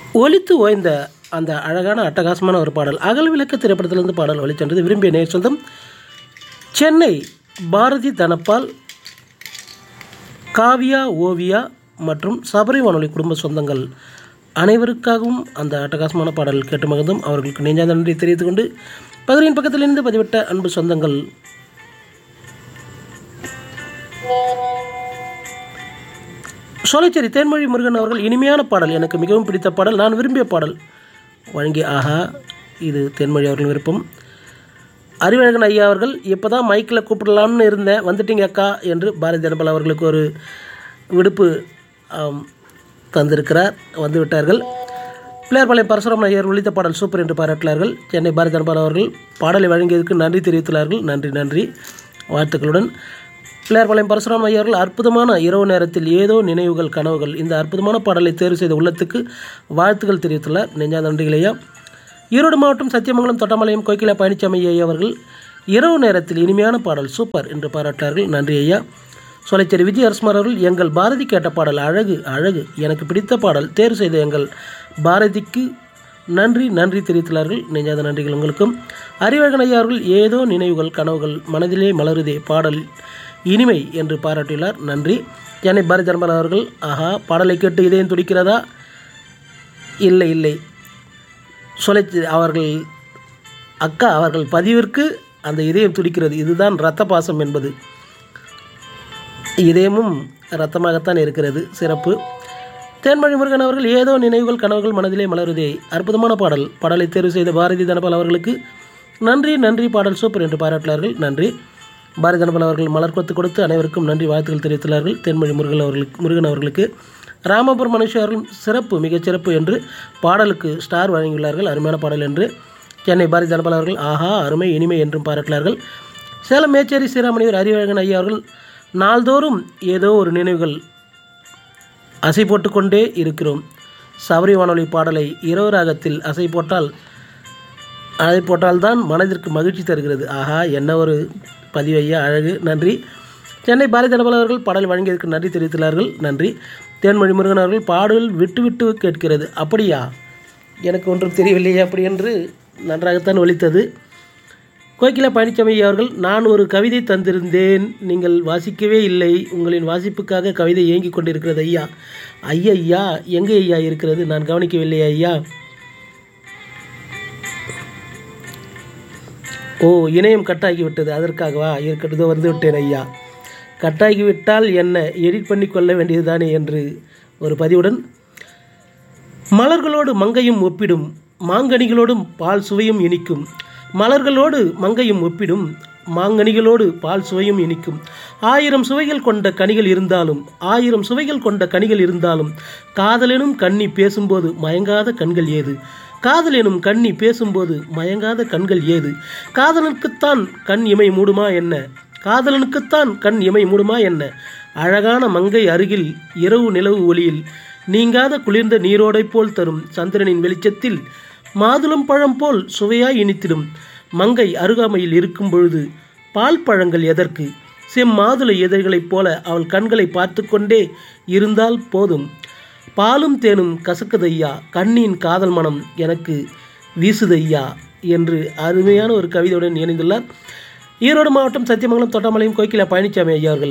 ஒலித்து ஓய்ந்த அந்த அழகான அட்டகாசமான ஒரு பாடல் அகல் விளக்கு திரைப்படத்திலிருந்து பாடல் ஒலிச்சென்றது விரும்பிய நேர் சொந்தம் சென்னை பாரதி தனப்பால் காவியா ஓவியா மற்றும் சபரி வானொலி குடும்ப சொந்தங்கள் அனைவருக்காகவும் அந்த அட்டகாசமான பாடல் கேட்டு மகிழ்ந்தும் அவர்களுக்கு நெஞ்சாத நன்றி தெரிவித்துக் கொண்டு பதினின் பக்கத்திலிருந்து பதிவிட்ட அன்பு சொந்தங்கள் சோலைச்சேரி தேன்மொழி முருகன் அவர்கள் இனிமையான பாடல் எனக்கு மிகவும் பிடித்த பாடல் நான் விரும்பிய பாடல் வழங்கி ஆஹா இது தேன்மொழி அவர்கள் விருப்பம் அறிவழகன் ஐயா அவர்கள் இப்போ தான் மைக்கில் கூப்பிடலாம்னு இருந்தேன் வந்துட்டீங்க அக்கா என்று பாரதி ஜனபால் அவர்களுக்கு ஒரு விடுப்பு ஆம், தந்திருக்கிறார் வந்து விட்டார்கள் பிள்ளையார்பாளையம் பரசுராமன் ஐயர் உள்ளிட்ட பாடல் சூப்பர் என்று பாராட்டினார்கள் சென்னை பாரதி ஜனபால் அவர்கள் பாடலை வழங்கியதற்கு நன்றி தெரிவித்துள்ளார்கள் நன்றி நன்றி வாழ்த்துக்களுடன் பிள்ளையார்பாளையம் பரசுராம ஐயா அவர்கள் அற்புதமான இரவு நேரத்தில் ஏதோ நினைவுகள் கனவுகள் இந்த அற்புதமான பாடலை தேர்வு செய்த உள்ளத்துக்கு வாழ்த்துக்கள் தெரிவித்துள்ளார் நெஞ்சா நன்றிகளையா ஈரோடு மாவட்டம் சத்தியமங்கலம் தொட்டமலையம் கோகிலா பழனிசாமி ஐயா அவர்கள் இரவு நேரத்தில் இனிமையான பாடல் சூப்பர் என்று பாராட்டினார்கள் நன்றி ஐயா சொலைச்சேரி விஜய் அரசுமார் அவர்கள் எங்கள் பாரதி கேட்ட பாடல் அழகு அழகு எனக்கு பிடித்த பாடல் தேர்வு செய்த எங்கள் பாரதிக்கு நன்றி நன்றி தெரிவித்துள்ளார்கள் நெஞ்சாத நன்றிகள் உங்களுக்கும் அறிவழகன் ஐயா அவர்கள் ஏதோ நினைவுகள் கனவுகள் மனதிலே மலருதே பாடல் இனிமை என்று பாராட்டியுள்ளார் நன்றி சென்னை பாரதி ஜனபால் அவர்கள் ஆஹா பாடலை கேட்டு இதயம் துடிக்கிறதா இல்லை இல்லை சொலைச்சி அவர்கள் அக்கா அவர்கள் பதிவிற்கு அந்த இதயம் துடிக்கிறது இதுதான் இரத்த பாசம் என்பது இதயமும் இரத்தமாகத்தான் இருக்கிறது சிறப்பு தேன்மொழி முருகன் அவர்கள் ஏதோ நினைவுகள் கனவுகள் மனதிலே மலருதே அற்புதமான பாடல் பாடலை தேர்வு செய்த பாரதி தனபால் அவர்களுக்கு நன்றி நன்றி பாடல் சூப்பர் என்று பாராட்டினார்கள் நன்றி பாரதி தனபால் அவர்கள் மலர் கொத்து கொடுத்து அனைவருக்கும் நன்றி வாழ்த்துக்கள் தெரிவித்துள்ளார்கள் தேன்மொழி முருகன் அவர்களுக்கு முருகன் அவர்களுக்கு ராமபுரம் மனுஷ அவர்கள் சிறப்பு மிகச் சிறப்பு என்று பாடலுக்கு ஸ்டார் வழங்கியுள்ளார்கள் அருமையான பாடல் என்று சென்னை பாரதி ஜனபால் அவர்கள் ஆஹா அருமை இனிமை என்றும் பாராட்டினார்கள் சேலம் மேச்சேரி ஸ்ரீராமணியர் அறிவழகன் ஐயா அவர்கள் நாள்தோறும் ஏதோ ஒரு நினைவுகள் அசை போட்டுக்கொண்டே இருக்கிறோம் சபரி வானொலி பாடலை இரவு ராகத்தில் அசை போட்டால் அதை போட்டால்தான் மனதிற்கு மகிழ்ச்சி தருகிறது ஆஹா என்ன ஒரு பதிவையா அழகு நன்றி சென்னை பாரதி ஜனபால் அவர்கள் பாடல் வழங்கியதற்கு நன்றி தெரிவித்துள்ளார்கள் நன்றி தேன்மொழி முருகன் அவர்கள் பாடல் விட்டு விட்டு கேட்கிறது அப்படியா எனக்கு ஒன்றும் தெரியவில்லையே அப்படி என்று நன்றாகத்தான் ஒலித்தது கோகிலா பழனிசாமி அவர்கள் நான் ஒரு கவிதை தந்திருந்தேன் நீங்கள் வாசிக்கவே இல்லை உங்களின் வாசிப்புக்காக கவிதை இயங்கிக் கொண்டிருக்கிறது ஐயா ஐயா ஐயா எங்கே ஐயா இருக்கிறது நான் கவனிக்கவில்லை ஐயா ஓ இணையம் கட்டாகிவிட்டது அதற்காகவா இருக்கட்டும் இதோ வந்து விட்டேன் ஐயா கட்டாகிவிட்டால் என்ன எடிட் பண்ணி கொள்ள வேண்டியதுதானே என்று ஒரு பதிவுடன் மலர்களோடு மங்கையும் ஒப்பிடும் மாங்கனிகளோடும் பால் சுவையும் இனிக்கும் மலர்களோடு மங்கையும் ஒப்பிடும் மாங்கனிகளோடு பால் சுவையும் இனிக்கும் ஆயிரம் சுவைகள் கொண்ட கனிகள் இருந்தாலும் ஆயிரம் சுவைகள் கொண்ட கனிகள் இருந்தாலும் காதலெனும் கண்ணி பேசும்போது மயங்காத கண்கள் ஏது காதல் எனும் கண்ணி பேசும்போது மயங்காத கண்கள் ஏது காதலனுக்குத்தான் கண் இமை மூடுமா என்ன காதலனுக்குத்தான் கண் இமை மூடுமா என்ன அழகான மங்கை அருகில் இரவு நிலவு ஒளியில் நீங்காத குளிர்ந்த நீரோடை போல் தரும் சந்திரனின் வெளிச்சத்தில் மாதுளம் பழம் போல் சுவையாய் இனித்திடும் மங்கை அருகாமையில் இருக்கும் பொழுது பால் பழங்கள் எதற்கு செம்மாதுளை எதிர்களைப் போல அவள் கண்களை பார்த்து கொண்டே இருந்தால் போதும் பாலும் தேனும் கசக்குதையா கண்ணின் காதல் மனம் எனக்கு வீசுதையா என்று அருமையான ஒரு கவிதையுடன் இணைந்துள்ளார் ஈரோடு மாவட்டம் சத்தியமங்கலம் தொட்டமலையும் கோகிலா பழனிசாமி ஐயா அவர்கள்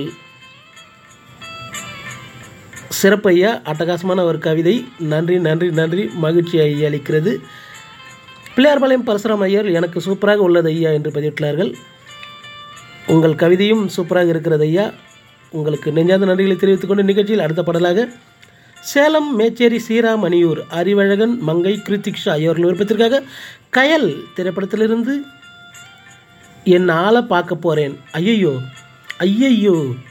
சிறப்பு ஐயா அட்டகாசமான ஒரு கவிதை நன்றி நன்றி நன்றி மகிழ்ச்சியை அளிக்கிறது பிள்ளையார்பாளையம் பரசுராம் ஐயர் எனக்கு சூப்பராக உள்ளது ஐயா என்று பதிவிட்டுள்ளார்கள் உங்கள் கவிதையும் சூப்பராக இருக்கிறது ஐயா உங்களுக்கு நெஞ்சாத நன்றிகளை தெரிவித்துக் கொண்டு நிகழ்ச்சியில் அடுத்த பாடலாக சேலம் மேச்சேரி சீராமணியூர் அறிவழகன் மங்கை கிருத்திக்ஷா ஆகியோர்கள் விருப்பத்திற்காக கயல் திரைப்படத்திலிருந்து என் ஆளை பார்க்க போகிறேன் ஐயையோ ஐயையோ